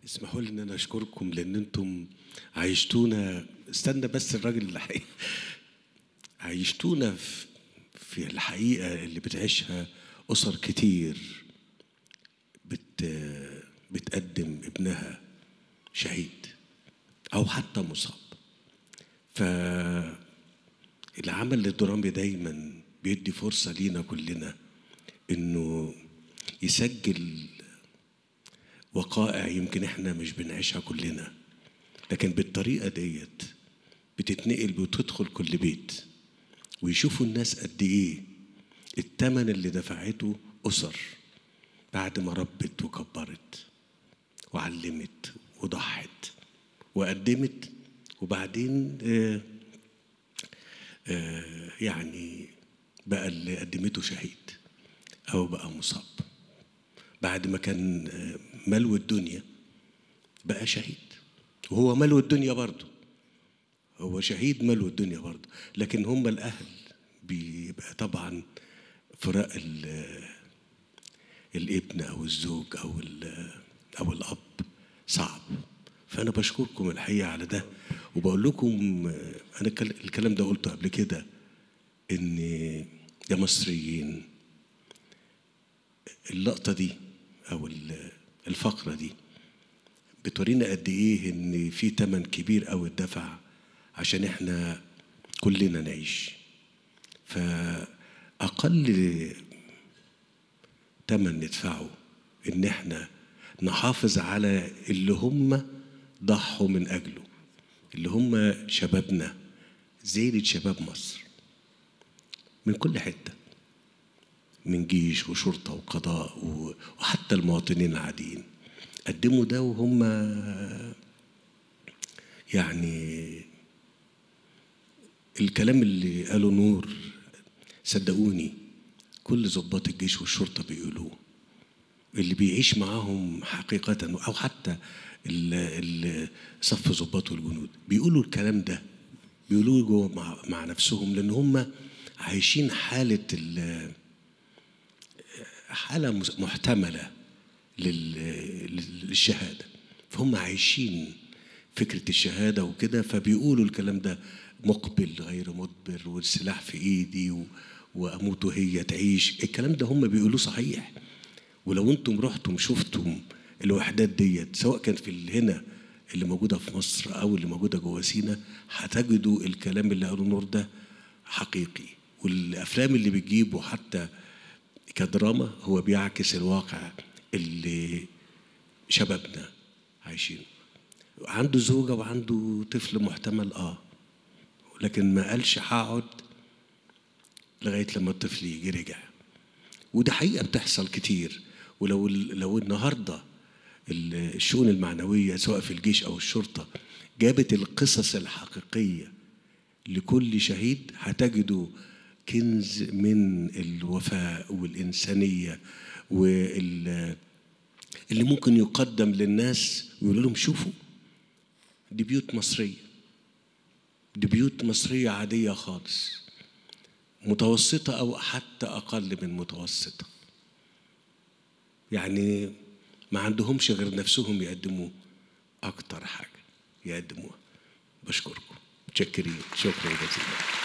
اسمحوا لي ان انا اشكركم لان انتم عيشتونا استنى بس الراجل اللي حي... عيشتونا في في الحقيقه اللي بتعيشها اسر كتير بت بتقدم ابنها شهيد او حتى مصاب فالعمل الدرامي دايما بيدي فرصه لينا كلنا انه يسجل وقائع يمكن احنا مش بنعيشها كلنا لكن بالطريقه ديت بتتنقل وتدخل كل بيت ويشوفوا الناس قد ايه الثمن اللي دفعته اسر بعد ما ربت وكبرت وعلمت وضحت وقدمت وبعدين آه آه يعني بقى اللي قدمته شهيد او بقى مصاب بعد ما كان آه ملو الدنيا بقى شهيد وهو ملو الدنيا برضه هو شهيد ملو الدنيا برضه لكن هم الاهل بيبقى طبعا فراق الابن او الزوج او او الاب صعب فانا بشكركم الحقيقه على ده وبقول لكم انا الكلام ده قلته قبل كده ان يا مصريين اللقطه دي او الفقره دي بتورينا قد ايه ان في تمن كبير قوي اتدفع عشان احنا كلنا نعيش فاقل تمن ندفعه ان احنا نحافظ على اللي هم ضحوا من اجله اللي هم شبابنا زينة شباب مصر من كل حته من جيش وشرطه وقضاء وحتى المواطنين العاديين قدموا ده وهم يعني الكلام اللي قاله نور صدقوني كل ضباط الجيش والشرطه بيقولوه اللي بيعيش معاهم حقيقة أو حتى صف ضباط والجنود بيقولوا الكلام ده بيقولوه جوه مع, مع نفسهم لأن هم عايشين حالة حالة محتملة للشهادة فهم عايشين فكرة الشهادة وكده فبيقولوا الكلام ده مقبل غير مدبر والسلاح في ايدي و... واموت وهي تعيش الكلام ده هم بيقولوه صحيح ولو انتم رحتم شفتم الوحدات ديت سواء كان في هنا اللي موجوده في مصر او اللي موجوده جوه سينا هتجدوا الكلام اللي قاله نور ده حقيقي والافلام اللي بتجيبه حتى كدراما هو بيعكس الواقع اللي شبابنا عايشينه عنده زوجة وعنده طفل محتمل اه لكن ما قالش هقعد لغاية لما الطفل يجي رجع وده حقيقة بتحصل كتير ولو لو النهاردة الشؤون المعنوية سواء في الجيش أو الشرطة جابت القصص الحقيقية لكل شهيد هتجدوا كنز من الوفاء والإنسانية وال اللي ممكن يقدم للناس ويقول لهم شوفوا دي بيوت مصرية دي بيوت مصرية عادية خالص متوسطة أو حتى أقل من متوسطة يعني ما عندهمش غير نفسهم يقدموا أكتر حاجة يقدموها بشكركم متشكرين شكرا جزيلا